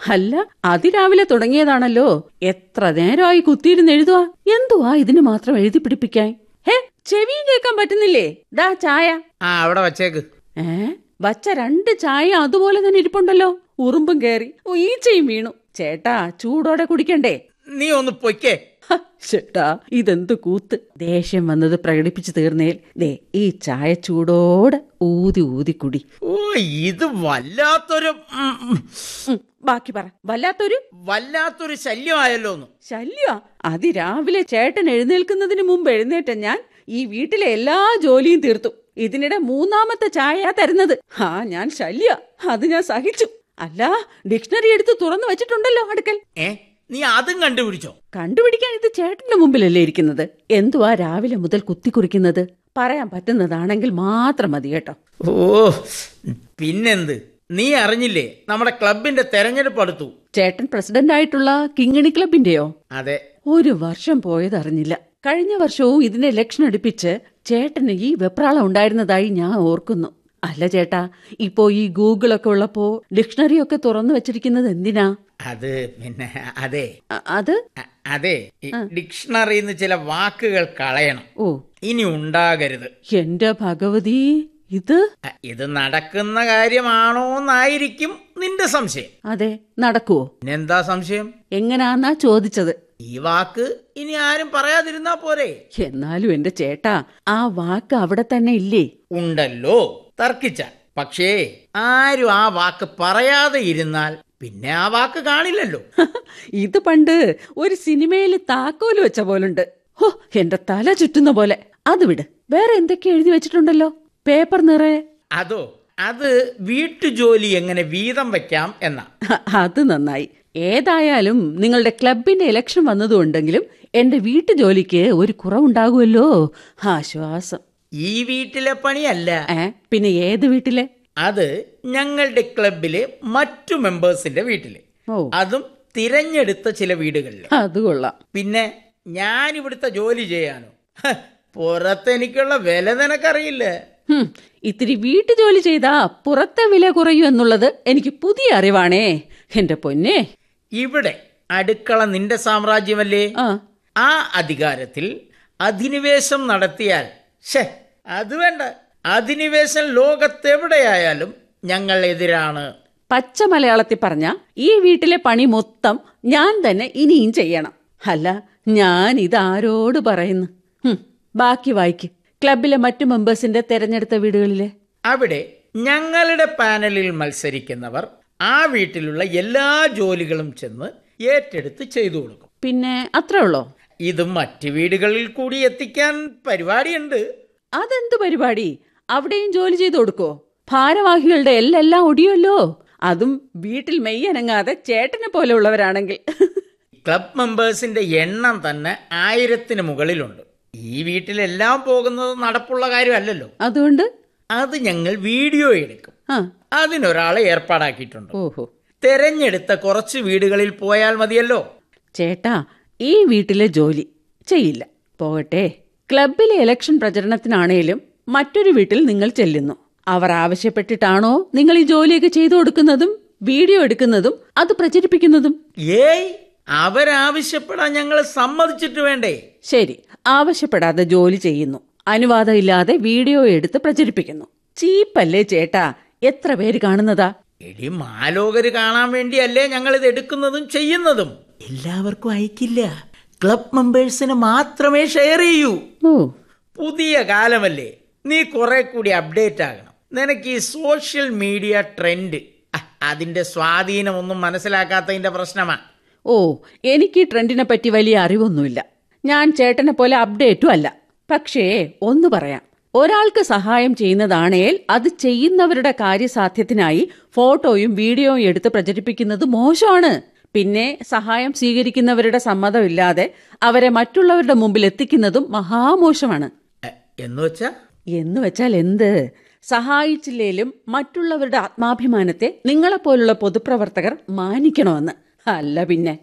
അല്ല അതിരാവിലെ തുടങ്ങിയതാണല്ലോ എത്ര നേരമായി കുത്തിയിരുന്ന് എഴുതുക എന്തുവാ ഇതിന് മാത്രം എഴുതി പിടിപ്പിക്കാൻ ഹേ ചെവിയും കേൾക്കാൻ പറ്റുന്നില്ലേ ദാ ചായ ആ അവിടെ വച്ചേക്ക് ഏ വച്ച രണ്ട് ചായ അതുപോലെ തന്നെ ഇരിപ്പുണ്ടല്ലോ ഉറുമ്പും കേറി ഓ, ഈച്ചയും വീണു ചേട്ടാ ചൂടോടെ കുടിക്കണ്ടേ നീ ഒന്ന് പൊയ്ക്കേ ഹ, ചേട്ടാ ഇതെന്ത് കൂത്ത് ദേഷ്യം വന്നത് പ്രകടിപ്പിച്ചു തീർന്നേൽ ദേ ഈ ചായ ചൂടോടെ ഊതി ഊതി കുടി ഓ ഇത് വല്ലാത്തൊരു ഉം, ഉം, ഉം, ബാക്കി പറ വല്ലാത്തൊരു വല്ലാത്തൊരു ശല്യമായല്ലോ ഒന്ന് ശല്യ അതിരാവിലെ ചേട്ടൻ എഴുന്നേൽക്കുന്നതിന് മുമ്പ് എഴുന്നേറ്റ ഞാൻ ഈ വീട്ടിലെ എല്ലാ ജോലിയും തീർത്തു ഇതിനിടെ മൂന്നാമത്തെ ചായ തരുന്നത് ആ ഞാൻ ശല്യ അത് ഞാൻ സഹിച്ചു അല്ല ഡിക്ഷണറി എടുത്ത് തുറന്നു വെച്ചിട്ടുണ്ടല്ലോ അടുക്കൽ ഏ നീ അതും കണ്ടുപിടിച്ചോ കണ്ടുപിടിക്കാൻ ഇത് ചേട്ടന്റെ മുമ്പിലല്ലേ ഇരിക്കുന്നത് എന്തുവാ രാവിലെ മുതൽ കുത്തിക്കുറിക്കുന്നത് പറയാൻ പറ്റുന്നതാണെങ്കിൽ മാത്രം മതി കേട്ടോ ഓ പിന്നെന്ത് നീ അറിഞ്ഞില്ലേ നമ്മുടെ ക്ലബിന്റെ തെരഞ്ഞെടുപ്പ് അടുത്തു ചേട്ടൻ പ്രസിഡന്റ് ആയിട്ടുള്ള കിങ്ങിണി ക്ലബിന്റെയോ അതെ ഒരു വർഷം പോയതറിഞ്ഞില്ല കഴിഞ്ഞ വർഷവും ഇതിനെ ഇലക്ഷൻ അടുപ്പിച്ച് ചേട്ടന് ഈ വെപ്രാളം ഉണ്ടായിരുന്നതായി ഞാൻ ഓർക്കുന്നു അല്ല ചേട്ടാ ഇപ്പോ ഈ ഗൂഗിളൊക്കെ ഉള്ളപ്പോ ഡിക്ഷണറി ഒക്കെ തുറന്നു വെച്ചിരിക്കുന്നത് എന്തിനാ അത് പിന്നെ അതെ അ- അത് അ- അതെ ഈ ഡിക്ഷണറിന്ന് ചില വാക്കുകൾ കളയണം ഓ ഇനി ഉണ്ടാകരുത് എന്റെ ഭഗവതി ഇത് അ, ഇത് നടക്കുന്ന കാര്യമാണോന്നായിരിക്കും നിന്റെ സംശയം അതെ നടക്കുവോ പിന്നെന്താ സംശയം എങ്ങനാന്നാ ചോദിച്ചത് ഈ വാക്ക് ഇനി ആരും പറയാതിരുന്നാ പോരെ എന്നാലും എന്റെ ചേട്ടാ ആ വാക്ക് അവിടെ തന്നെ ഇല്ലേ ഉണ്ടല്ലോ തർക്കിച്ച പക്ഷേ ആരും ആ വാക്ക് പറയാതെ ഇരുന്നാൽ പിന്നെ ആ വാക്ക് കാണില്ലല്ലോ ഇത് പണ്ട് ഒരു സിനിമയിൽ താക്കോല് വെച്ച പോലുണ്ട് ഹോ എന്റെ തല ചുറ്റുന്ന പോലെ അത് വിട് വേറെ എന്തൊക്കെ എഴുതി വെച്ചിട്ടുണ്ടല്ലോ പേപ്പർ നിറയെ അതോ അത് വീട്ടുജോലി എങ്ങനെ വീതം വയ്ക്കാം എന്നാ ഹ, അത് നന്നായി ഏതായാലും നിങ്ങളുടെ ക്ലബിന്റെ ഇലക്ഷൻ വന്നതുകൊണ്ടെങ്കിലും എന്റെ വീട്ടു ജോലിക്ക് ഒരു കുറവുണ്ടാകുമല്ലോ ആശ്വാസം ഈ വീട്ടിലെ പണിയല്ല ഏ പിന്നെ ഏത് വീട്ടിലെ അത് ഞങ്ങളുടെ ക്ലബിലെ മറ്റു മെമ്പേഴ്സിന്റെ വീട്ടില് ഓ അതും തിരഞ്ഞെടുത്ത ചില വീടുകളിൽ അത് കൊള്ളാം പിന്നെ ഞാൻ ഇവിടുത്തെ ജോലി ചെയ്യാനോ ഹ, പുറത്തെനിക്കുള്ള വില നിനക്കറിയില്ല ഹും, ഇത്തിരി വീട്ടു ജോലി ചെയ്താ പുറത്തെ വില കുറയൂ എന്നുള്ളത് എനിക്ക് പുതിയ അറിവാണേ എന്റെ പൊന്നെ ഇവിടെ അടുക്കള നിന്റെ സാമ്രാജ്യമല്ലേ ആ ആ അധികാരത്തിൽ അധിനിവേശം നടത്തിയാൽ ഷേ അത് വേണ്ട അധിനിവേശം ലോകത്തെവിടെയായാലും ഞങ്ങൾ എതിരാണ് പച്ച മലയാളത്തിൽ പറഞ്ഞ ഈ വീട്ടിലെ പണി മൊത്തം ഞാൻ തന്നെ ഇനിയും ചെയ്യണം അല്ല ഞാൻ ഇതാരോട് പറയുന്നു ഹും, ബാക്കി വായിക്ക് ക്ലബിലെ മറ്റു മെമ്പേഴ്സിന്റെ തെരഞ്ഞെടുത്ത വീടുകളിലെ അവിടെ ഞങ്ങളുടെ പാനലിൽ മത്സരിക്കുന്നവർ ആ വീട്ടിലുള്ള എല്ലാ ജോലികളും ചെന്ന് ഏറ്റെടുത്ത് ചെയ്തു കൊടുക്കും പിന്നെ അത്രേ ഉള്ളോ ഇത് മറ്റു വീടുകളിൽ കൂടി എത്തിക്കാൻ പരിപാടിയുണ്ട് അതെന്ത് പരിപാടി അവിടെയും ജോലി ചെയ്തു കൊടുക്കോ ഭാരവാഹികളുടെ എല്ലെല്ലാം ഒടിയല്ലോ അതും വീട്ടിൽ മെയ്യനങ്ങാതെ ചേട്ടനെ പോലെ ഉള്ളവരാണെങ്കിൽ ക്ലബ് മെമ്പേഴ്സിന്റെ എണ്ണം തന്നെ ആയിരത്തിന് മുകളിലുണ്ട് ഈ വീട്ടിലെല്ലാം പോകുന്നത് നടപ്പുള്ള കാര്യമല്ലല്ലോ അതുകൊണ്ട് അത് ഞങ്ങൾ വീഡിയോ എടുക്കും ആ അതിനൊരാളെ ഏർപ്പാടാക്കിയിട്ടുണ്ട് ഓഹോ തെരഞ്ഞെടുത്ത കുറച്ച് വീടുകളിൽ പോയാൽ മതിയല്ലോ ചേട്ടാ ഈ വീട്ടിലെ ജോലി ചെയ്യില്ല പോകട്ടെ ക്ലബിലെ ഇലക്ഷൻ പ്രചരണത്തിനാണേലും മറ്റൊരു വീട്ടിൽ നിങ്ങൾ ചെല്ലുന്നു അവർ ആവശ്യപ്പെട്ടിട്ടാണോ നിങ്ങൾ ഈ ജോലിയൊക്കെ ചെയ്തു കൊടുക്കുന്നതും വീഡിയോ എടുക്കുന്നതും അത് പ്രചരിപ്പിക്കുന്നതും ഏയ് അവരാവശ്യപ്പെടാൻ ഞങ്ങൾ സമ്മതിച്ചിട്ട് വേണ്ടേ ശരി ആവശ്യപ്പെടാതെ ജോലി ചെയ്യുന്നു അനുവാദമില്ലാതെ വീഡിയോ എടുത്ത് പ്രചരിപ്പിക്കുന്നു ചീപ്പല്ലേ ചേട്ടാ എത്ര പേര് കാണുന്നതാ എടി മാലോകര് കാണാൻ വേണ്ടിയല്ലേ ഞങ്ങൾ ഇത് എടുക്കുന്നതും ചെയ്യുന്നതും എല്ലാവർക്കും അയക്കില്ല ക്ലബ് മെമ്പേഴ്സിന് മാത്രമേ ഷെയർ ചെയ്യൂ ഓ പുതിയ കാലമല്ലേ നീ കുറെ കൂടി അപ്ഡേറ്റ് ആകണം നിനക്ക് ഈ സോഷ്യൽ മീഡിയ ട്രെൻഡ് അഹ്, അതിന്റെ സ്വാധീനം ഒന്നും മനസ്സിലാക്കാത്തതിന്റെ പ്രശ്നമാ ഓ എനിക്ക് ഈ ട്രെൻഡിനെ പറ്റി വലിയ അറിവൊന്നുമില്ല ഞാൻ ചേട്ടനെ പോലെ അപ്ഡേറ്റും അല്ല പക്ഷേ ഒന്ന് പറയാം ഒരാൾക്ക് സഹായം ചെയ്യുന്നതാണേൽ അത് ചെയ്യുന്നവരുടെ കാര്യസാധ്യത്തിനായി ഫോട്ടോയും വീഡിയോയും എടുത്ത് പ്രചരിപ്പിക്കുന്നത് മോശമാണ് പിന്നെ സഹായം സ്വീകരിക്കുന്നവരുടെ സമ്മതമില്ലാതെ അവരെ മറ്റുള്ളവരുടെ മുമ്പിൽ എത്തിക്കുന്നതും മഹാമോശമാണ് എ, എന്ന് വെച്ചാ എന്ന് വെച്ചാൽ എന്ത് സഹായിച്ചില്ലേലും മറ്റുള്ളവരുടെ ആത്മാഭിമാനത്തെ നിങ്ങളെപ്പോലുള്ള പൊതുപ്രവർത്തകർ മാനിക്കണമെന്ന് അല്ല പിന്നെ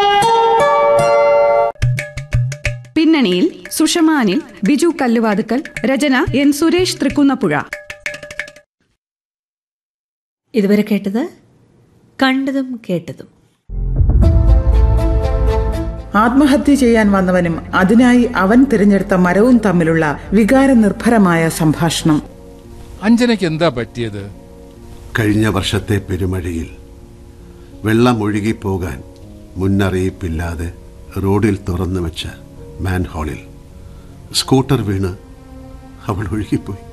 പിന്നണിയിൽ സുഷമാനിൽ ബിജു കല്ലുവാതുക്കൽ രചന എൻ സുരേഷ് തൃക്കുന്നപ്പുഴ ഇതുവരെ കേട്ടത് കണ്ടതും കേട്ടതും ആത്മഹത്യ ചെയ്യാൻ വന്നവനും അതിനായി അവൻ തിരഞ്ഞെടുത്ത മരവും തമ്മിലുള്ള വികാരനിർഭരമായ സംഭാഷണം അഞ്ജനയ്ക്ക് എന്താ പറ്റിയത് കഴിഞ്ഞ വർഷത്തെ പെരുമഴയിൽ വെള്ളം ഒഴുകിപ്പോകാൻ മുന്നറിയിപ്പില്ലാതെ റോഡിൽ തുറന്നു വെച്ച മാൻഹോളിൽ സ്കൂട്ടർ വീണ് അവൾ ഒഴുകിപ്പോയി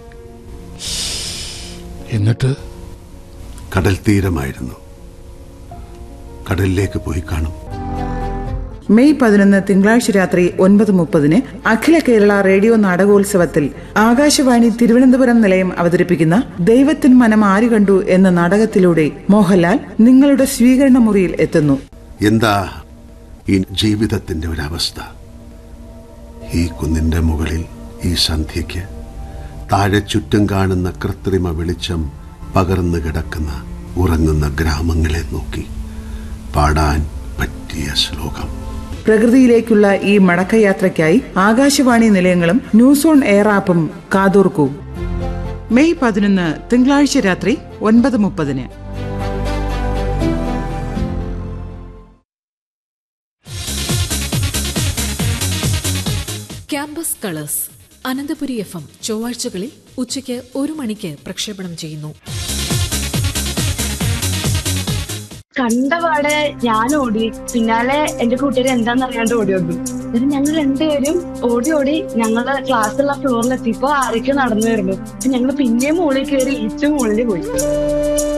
എന്നിട്ട് കടൽ തീരമായിരുന്നു കടലിലേക്ക് പോയി കാണും മെയ് പതിനൊന്ന് തിങ്കളാഴ്ച രാത്രി ഒൻപത് മുപ്പതിന് അഖില കേരള റേഡിയോ നാടകോത്സവത്തിൽ ആകാശവാണി തിരുവനന്തപുരം നിലയം അവതരിപ്പിക്കുന്ന ദൈവത്തിൻ മനം ആര് കണ്ടു എന്ന നാടകത്തിലൂടെ മോഹൻലാൽ നിങ്ങളുടെ സ്വീകരണ മുറിയിൽ എത്തുന്നു എന്താ ഈ ജീവിതത്തിന്റെ ഒരവസ്ഥ ഈ കുന്നിന്റെ മുകളിൽ ഈ സന്ധ്യയ്ക്ക് താഴെ ചുറ്റും കാണുന്ന കൃത്രിമ വെളിച്ചം പകർന്നു കിടക്കുന്ന ഉറങ്ങുന്ന ഗ്രാമങ്ങളെ നോക്കി പാടാൻ പറ്റിയ ശ്ലോകം പ്രകൃതിയിലേക്കുള്ള ഈ മടക്കയാത്രയ്ക്കായി ആകാശവാണി നിലയങ്ങളും ന്യൂസ് ഓൺ എയർ ആപ്പും കാതോർക്കൂ മെയ് പതിനൊന്ന് തിങ്കളാഴ്ച രാത്രി ഒൻപത് മുപ്പതിന് campus colours Ananthapuri F M ചൊവ്വാഴ്ചകളിൽ ഉച്ചയ്ക്ക് ഒരു മണിക്ക് പ്രക്ഷേപണം ചെയ്യുന്നു കണ്ടപാടെ ഞാൻ ഓടി പിന്നാലെ എന്റെ കൂട്ടുകാർ എന്താന്ന് അറിയാണ്ട് ഓടി വന്നു എന്നിട്ട് ഞങ്ങൾ രണ്ടുപേരും ഓടി ഓടി ഞങ്ങളുടെ ക്ലാസ്സുള്ള ഫ്ലോറിലെത്തിയപ്പോ ആരൊക്കെ നടന്നു വരുന്നു അപ്പൊ ഞങ്ങൾ പിന്നെയും മുകളിൽ കയറി ഏറ്റവും മുകളിൽ പോയി